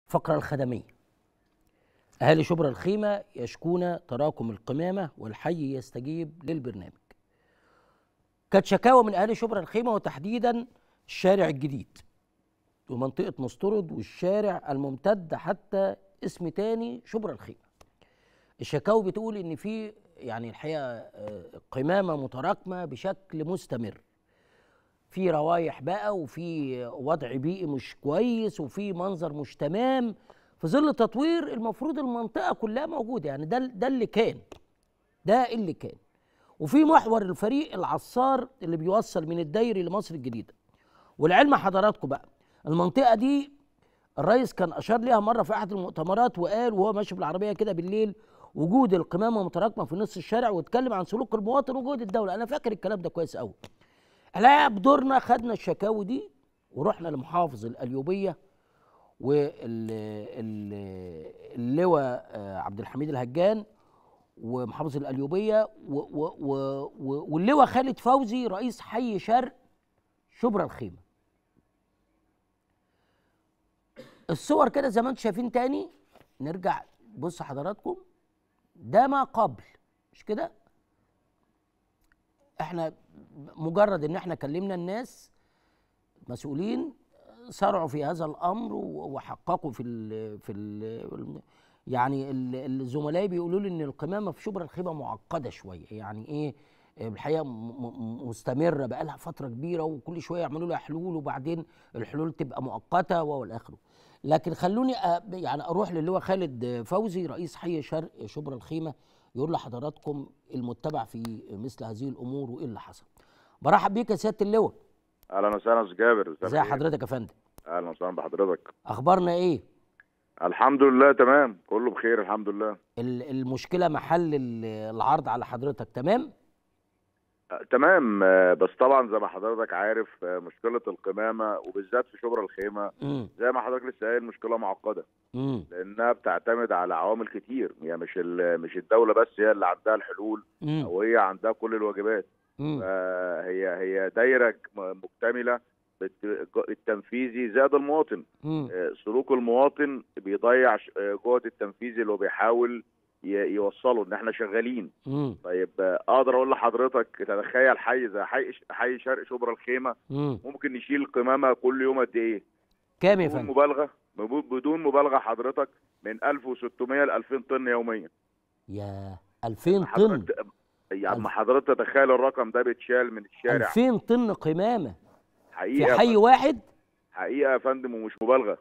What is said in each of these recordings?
الفقرة الخدمية أهالي شبرا الخيمة يشكون تراكم القمامة والحي يستجيب للبرنامج كانت شكاوى من أهالي شبرا الخيمة وتحديدا الشارع الجديد ومنطقة مسترد والشارع الممتد حتى اسم تاني شبرا الخيمة الشكاوى بتقول إن في يعني الحقيقة آه، قمامة متراكمة بشكل مستمر في روايح بقى وفي وضع بيئي مش كويس وفي منظر مش تمام في ظل تطوير المفروض المنطقه كلها موجوده يعني ده ده اللي كان ده اللي كان وفي محور الفريق العصار اللي بيوصل من الدايري لمصر الجديده والعلم حضراتكم بقى المنطقه دي الرئيس كان اشار ليها مره في احد المؤتمرات وقال وهو ماشي بالعربيه كده بالليل وجود القمامه متراكمه في نص الشارع واتكلم عن سلوك المواطن وجهد الدوله انا فاكر الكلام ده كويس قوي الحقيقه بدورنا خدنا الشكاوي دي ورحنا لمحافظ القليوبيه واللواء عبد الحميد الهجان ومحافظ القليوبيه و- و- و- و- واللواء خالد فوزي رئيس حي شرق شبرا الخيمه الصور كده زي ما انتم شايفين تاني نرجع بص حضراتكم ده ما قبل مش كده احنا مجرد ان احنا كلمنا الناس مسؤولين سرعوا في هذا الامر و- وحققوا في ال في ال يعني ال- الزملاء بيقولوا لي ان القمامه في شبرا الخيمه معقده شويه يعني ايه الحقيقه م- م- مستمره بقى لها فتره كبيره وكل شويه يعملوا لها حلول وبعدين الحلول تبقى مؤقته والى اخره لكن خلوني أ- يعني اروح للواء خالد فوزي رئيس حي شرق شبرا الخيمه يقول لحضراتكم المتبع في مثل هذه الامور وايه اللي حصل برحب بيك يا سياده اللواء اهلا وسهلا استاذ جابر ازي حضرتك يا فندم اهلا وسهلا بحضرتك اخبارنا ايه الحمد لله تمام كله بخير الحمد لله ال- المشكله محل ال- العرض على حضرتك تمام آه، تمام آه، بس طبعا زي ما حضرتك عارف آه، مشكله القمامه وبالذات في شبرا الخيمه امم زي ما حضرتك لسه قايل مشكله معقده امم لانها بتعتمد على عوامل كتير يعني مش ال- مش الدوله بس هي اللي عندها الحلول امم او هي عندها كل الواجبات امم فهي هي دايره م- مكتمله بت- التنفيذي زائد المواطن امم آه، سلوك المواطن بيضيع ش- آه، جهد التنفيذي اللي هو بيحاول ي- يوصله ان احنا شغالين امم طيب آه، اقدر اقول لحضرتك تتخيل حي زي حي حي شرق شبرا الخيمه امم ممكن نشيل قمامه كل يوم قد ايه كام يا بدون فندم مبالغه مب- بدون مبالغه حضرتك من 1600 ل 2000 طن يوميا يا 2000 طن حضرتك يعني ما حضرتك تتخيل الرقم ده بيتشال من الشارع 2000 طن قمامه في حقيقه حي واحد حقيقه يا فندم ومش مبالغه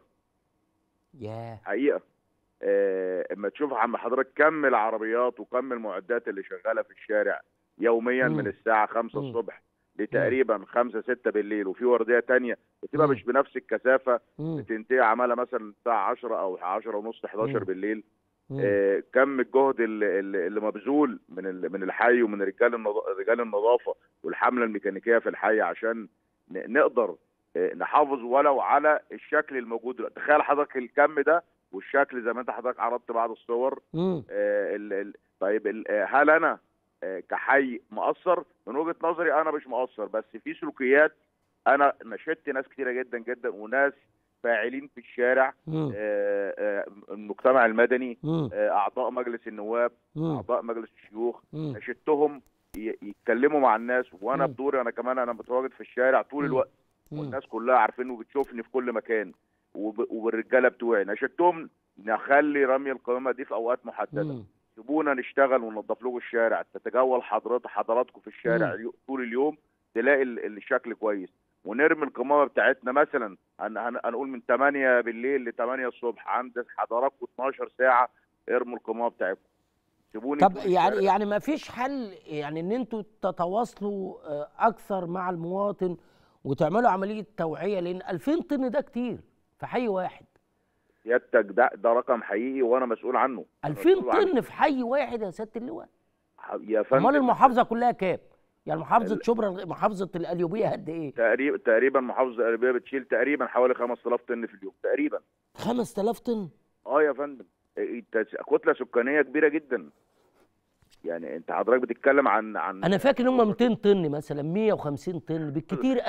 يا حقيقه آه، اما تشوف عم حضرتك كم العربيات وكم المعدات اللي شغاله في الشارع يوميا مم. من الساعه 5 مم. الصبح لتقريبا 5 6 بالليل وفي ورديه تانية بتبقى مم. مش بنفس الكثافه امم بتنتهي عملها مثلا الساعه 10 او 10 ونص 11 مم. بالليل مم. آه، كم الجهد اللي, اللي اللي مبذول من ال- من الحي ومن رجال النظ- رجال النظافه والحمله الميكانيكيه في الحي عشان ن- نقدر آه، نحافظ ولو على الشكل الموجود دلوقتي تخيل حضرتك الكم ده والشكل زي ما انت حضرتك عرضت بعض الصور امم آه، ال- ال- طيب ال- آه، هل انا آه، كحي مقصر من وجهه نظري انا مش مقصر بس في سلوكيات انا نشدت ناس كتيره جدا جدا وناس فاعلين في الشارع امم آه، آه، المجتمع المدني امم آه، اعضاء مجلس النواب امم اعضاء مجلس الشيوخ امم نشدتهم ي- يتكلموا مع الناس وانا مم. بدوري انا كمان انا متواجد في الشارع طول مم. الوقت امم والناس كلها عارفين وبتشوفني في كل مكان وب- وبالرجاله بتوعي نشدتهم نخلي رمي القمامه دي في اوقات محدده امم سيبونا نشتغل وننظف لكم الشارع تتجول حضرات حضراتكم في الشارع مم. اليو- طول اليوم تلاقي ال- الشكل كويس ونرمي القمامه بتاعتنا مثلا هن- هن- هنقول من 8 بالليل ل 8 الصبح عند حضراتكم 12 ساعه ارموا القمامه بتاعتكم سيبوني طب طول يعني الشارع. يعني ما فيش حل يعني ان انتوا تتواصلوا آه، اكثر مع المواطن وتعملوا عمليه توعيه لان 2000 طن ده كتير في حي واحد سيادتك ده ده رقم حقيقي وانا مسؤول عنه أنا 2000 مسؤول عنه. طن في حي واحد يا سياده اللواء يا فندم امال المحافظه كلها كام يعني محافظه ال- شبرا محافظه القليوبيه قد ايه تقريبا تقريبا محافظه القلبيه بتشيل تقريبا حوالي 5000 طن في اليوم تقريبا 5000 طن اه يا فندم إنت كتله سكانيه كبيره جدا يعني انت حضرتك بتتكلم عن عن انا فاكر ان هم 200 طن مثلا 150 طن بالكتير قوي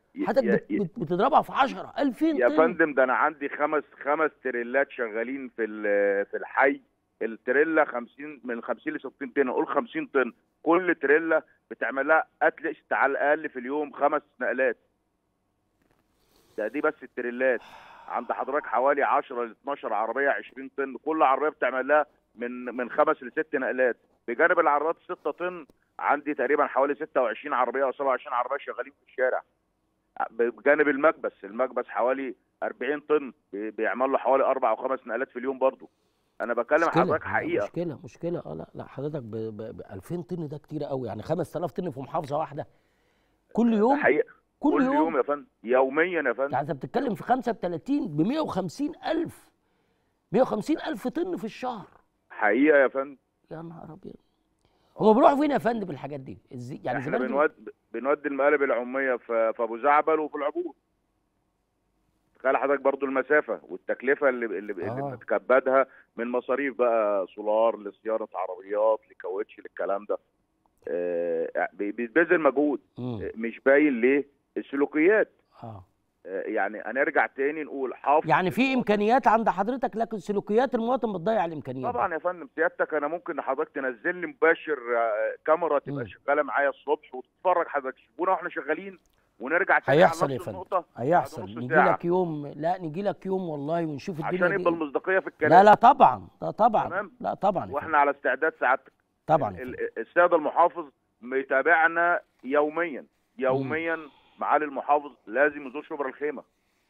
ي- حضرتك يا- بت- بت- بتضربها في 10 2000 يا طن فندم ده انا عندي خمس خمس تريلات شغالين في ال- في الحي التريلا 50 من 50 ل 60 طن نقول 50 طن كل تريلا بتعمل لها اتلست على الاقل في اليوم خمس نقلات ده دي بس التريلات عند حضرتك حوالي 10 ل 12 عربيه 20 طن كل عربيه بتعمل لها من من خمس لست نقلات بجانب العربيات 6 طن عندي تقريبا حوالي 26 عربيه او 27 عربيه شغالين في الشارع بجانب المكبس المكبس حوالي 40 طن بي- بيعمل له حوالي اربع او خمس نقلات في اليوم برضه انا بكلم مشكلة حضرتك لا، حقيقه مشكلة مشكلة اه لا لا حضرتك ب, ب, ب 2000 طن ده كتير قوي يعني 5000 طن في محافظة واحدة كل يوم حقيقه كل, كل يوم يوم يا فندم يوميا يا فندم يعني انت بتتكلم في 5 ب 30 ب 150000 150000 طن في الشهر حقيقه يا فندم يا نهار ابيض هما بيروحوا فين يا فندم الحاجات دي ازاي يعني احنا زمان دي- بنودي بنودي المقالب العميه في في ابو زعبل وفي العبور تخيل حضرتك برضو المسافه والتكلفه اللي اللي, اللي آه. بنتكبدها من مصاريف بقى سولار لصيانه عربيات لكاوتش للكلام ده آه، بي- بيتبذل مجهود مم. آه، مش باين ليه السلوكيات اه آه، يعني هنرجع تاني نقول حافظ يعني في امكانيات عند حضرتك لكن سلوكيات المواطن بتضيع الامكانيات طبعا يا فندم سيادتك انا ممكن حضرتك تنزل لي مباشر آه، كاميرا تبقى مم. شغاله معايا الصبح وتتفرج حضرتك شوفونا واحنا شغالين ونرجع تاني على هيحصل نفس يا فندم النقطة هيحصل بعد نص نيجي ساعة. لك يوم لا نيجي لك يوم والله ونشوف الدنيا عشان دي يبقى إيه. المصداقيه في الكلام لا لا طبعا لا طبعا تمام. لا طبعا يا واحنا فندم. على استعداد سعادتك طبعا يا ال- فندم. ال- السيد المحافظ متابعنا يوميا يوميا معالي المحافظ لازم يزور شبرا الخيمه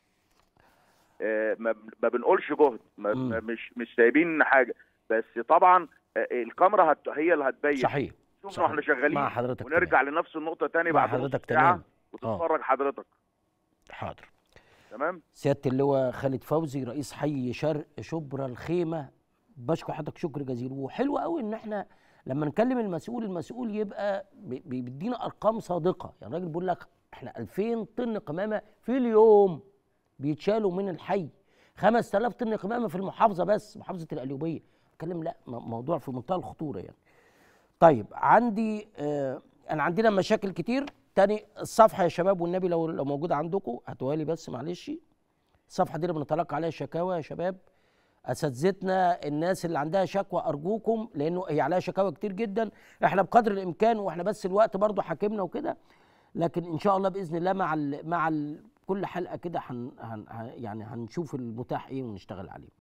آه، ما ما بنقولش جهد ما مم. ما- مش مش سايبين حاجه بس طبعا آه، الكاميرا هت هي اللي هتبين صحيح شوفنا صحيح. واحنا شغالين مع حضرتك ونرجع لنفس النقطه تاني مع بعد نص حضرتك ساعه تمام. وتتفرج حضرتك حاضر تمام سياده اللواء خالد فوزي رئيس حي شرق شبرا الخيمه بشكر حضرتك شكر جزيل وحلو قوي ان احنا لما نكلم المسؤول المسؤول يبقى بي- بي- بيدينا ارقام صادقه يعني الراجل بيقول لك احنا 2000 طن قمامه في اليوم بيتشالوا من الحي 5000 طن قمامه في المحافظه بس محافظه القليوبيه اتكلم لا م- موضوع في منتهى الخطوره يعني طيب عندي آه انا عندنا مشاكل كتير تاني الصفحه يا شباب والنبي لو لو موجوده عندكم هاتوها لي بس معلش الصفحه دي اللي بنتلقى عليها شكاوى يا شباب اساتذتنا الناس اللي عندها شكوى ارجوكم لانه هي عليها شكاوى كتير جدا احنا بقدر الامكان واحنا بس الوقت برضو حاكمنا وكده لكن ان شاء الله باذن الله مع ال مع ال كل حلقه كده هن هن ه- يعني هنشوف المتاح ايه ونشتغل عليه